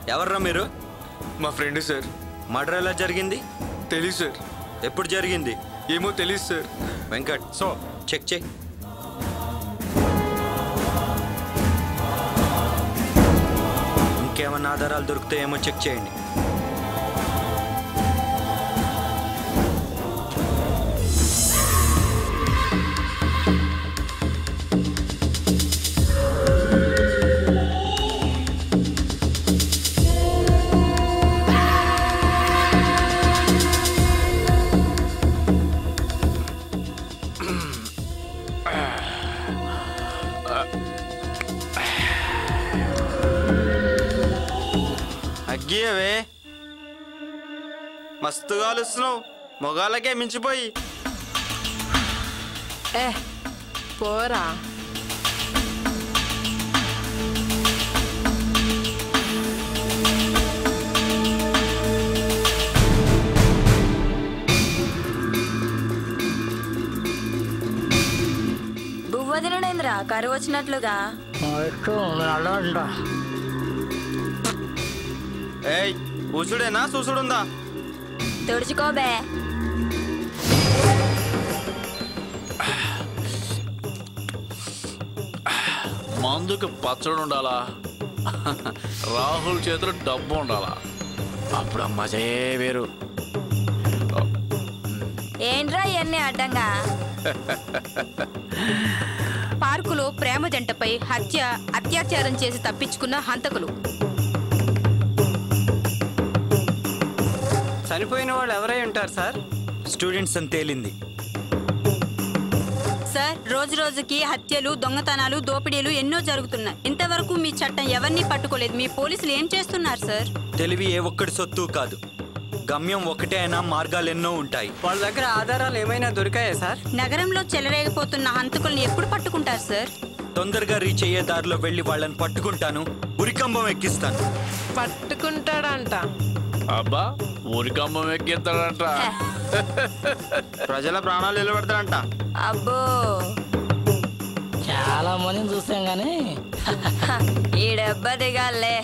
ఎవర్రా మీరు మా ఫ్రెండ్ సార్ మర్డర్ ఎలా జరిగింది తెలీదు సార్ ఎప్పుడు జరిగింది ఏమో తెలీదు sir Venkat so check check ఇంకేమన్నా ఆధారాలు దొరుకుతాయేమో చెక్ చేయండి అగ్గియవే మస్తు కాలుస్తున్నావు మొగాలకే మించిపోయి ఏ పోరా బువ్వ తినడేంద్రా కరువు వచ్చినట్లుగా ఏయ్ ఊసుడేనా చూసుడుందా తుడుచుకోబే మందుకి పచ్చడి ఉండాలా రాహుల్ చేతిలో డబ్బు ఉండాలా అప్పుడు ఆ మజయే వేరు ఏంట్రా ఇవన్నీ అడ్డంగా పార్కులో ప్రేమ జంటపై హత్య అత్యాచారం చేసి తప్పించుకున్న హంతకులు చనిపోయిన వాళ్ళు ఎవరై ఉంటారు సార్ స్టూడెంట్స్ అని తేలింది సార్ రోజు రోజుకి హత్యలు దొంగతనాలు దోపిడీలు ఎన్నో జరుగుతున్నాయి ఇంతవరకు మీ చట్టం ఎవరిని పట్టుకోలేదు మీ పోలీసులు ఏం చేస్తున్నారు సార్ తెలివి ఏ ఒక్కడి సొత్తు కాదు గమ్యం ఒకటే అయినా మార్గాలు ఎన్నో ఉంటాయి వాళ్ళ దగ్గర ఆధారాలు ఏమైనా దొరికాయా సార్ నగరంలో చెలరేగిపోతున్న హంతకుల్ని ఎప్పుడు పట్టుకుంటారు సార్ తొందరగా రీచ్ అయ్యే దారిలో వెళ్ళి వాళ్ళని పట్టుకుంటాను ఉరికంబం ఎక్కిస్తాను పట్టుకుంటాడంట అబ్బా ఊరికమ్మం ఎక్కిస్తాడంట ప్రజల ప్రాణాలు నిలబెడతాడంట అబ్బో చాలా మందిని చూసాం కానీ ఈ డబ్బా దిగాలే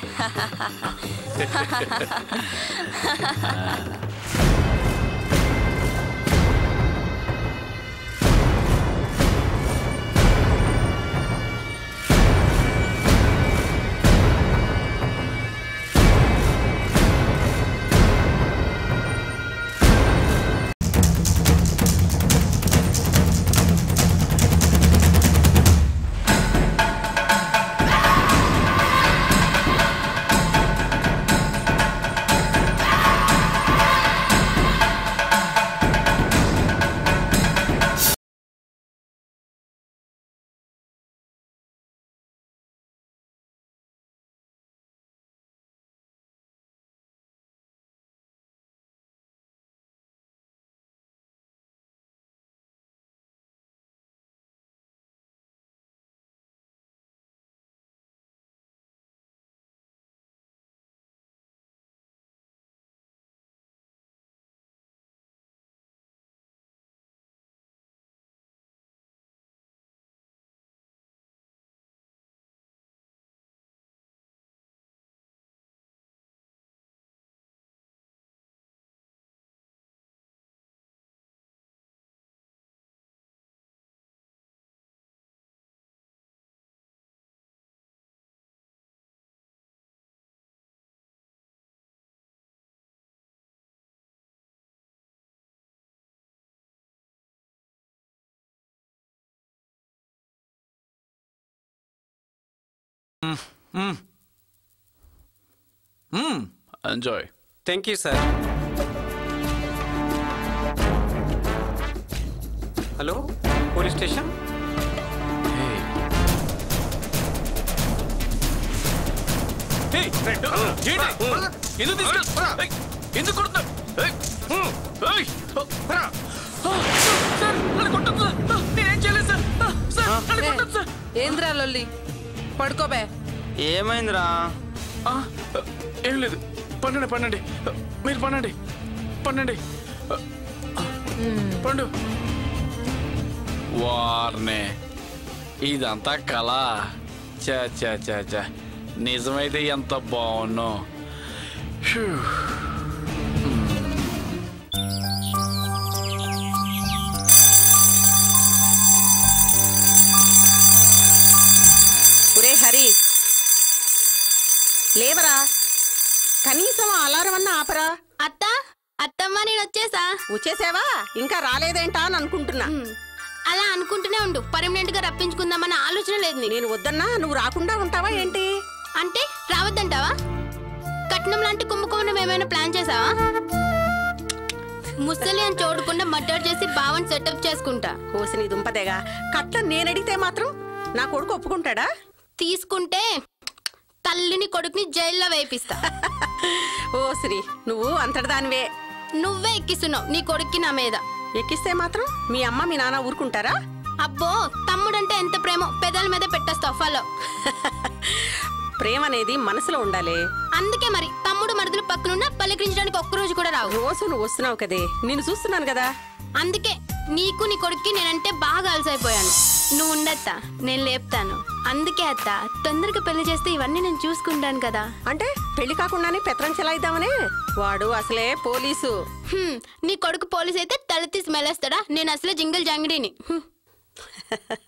enjoy thank you sir hello police station ఎందుకు తీసుకెళ్- ఏయ్, ఎందుకు కొడుతున్నా ఏయ్, ఏయ్, సార్, నన్ను కొట్టొద్దు సార్. నేనేం చేయలేదు సార్. సార్, నన్ను కొట్టొద్దు సార్. ఏంద్రా లొల్లి పడుకోబే ఏమైందిరా ఆ, ఏం లేదు పండండి పండండి మీరు పండండి పండండి పండు వార్నే ఇదంతా కళ చా చా చా చా నిజమైతే ఎంత బాగున్నావు ఒరే హరి లేవరా కనీసం అలారం అన్న ఆపరా అత్త అత్తమ్మ నేను వచ్చేసా వచ్చేసావా ఇంకా రాలేదేంటా అని అనుకుంటున్నా అలా అనుకుంటూనే ఉండు పర్మనెంట్ గా రప్పించుకుందామన్న ఆలోచన లేదు నీకు. నేను వద్దన్నా నువ్వు రాకుండా ఉంటావా ఏంటి అంటే రావద్దంటావా కట్నం లాంటి కుంభకోణం ఏమైనా ప్లాన్ చేసావా ముసలి అని చూడకుండా మర్డర్ చేసి బావని సెటప్ చేసుకుంటా కోసిని దుంపదేగా కట్ల నేనడిగితే మాత్రం నా కొడుకు ఒప్పుకుంటాడా తీసుకుంటే తల్లిని కొడుకుని జైల్లో వేపిస్తా ఓ శ్రీ నువ్వు అంతటిదానివే నువ్వే ఎక్కిస్తున్నావు నీ కొడుక్కి నా మీద ఎక్కిస్తే మాత్రం మీ అమ్మ మీ నాన్న ఊరుకుంటారా అబ్బో తమ్ముడంటే ఎంత ప్రేమో పెదాల మీద పెట్టేస్తావు ఫాలో ప్రేమ అనేది మనసులో ఉండాలి అందుకే మరి తమ్ముడు మరుదులు పక్కనున్న పలకరించడానికి ఒక్కరోజు కూడా రావు రోజు నువ్వు వస్తున్నావు కదే నేను చూస్తున్నాను కదా అందుకే నీకు నీ కొడుక్కి నేనంటే బాగా అలసైపోయాను నువ్వు ఉండత్తా నేను లేపుతాను అందుకే అత్త తొందరగా పెళ్లి చేస్తే ఇవన్నీ నేను చూసుకుంటాను కదా అంటే పెళ్లి కాకుండానే పెత్రం చెలాయిద్దామనే వాడు అసలే పోలీసు హ్మ్, నీ కొడుకు పోలీస్ అయితే తల తీసి మెలేస్తాడా నేను అసలే జింగిల్ జాంగిడీని హ్మ్.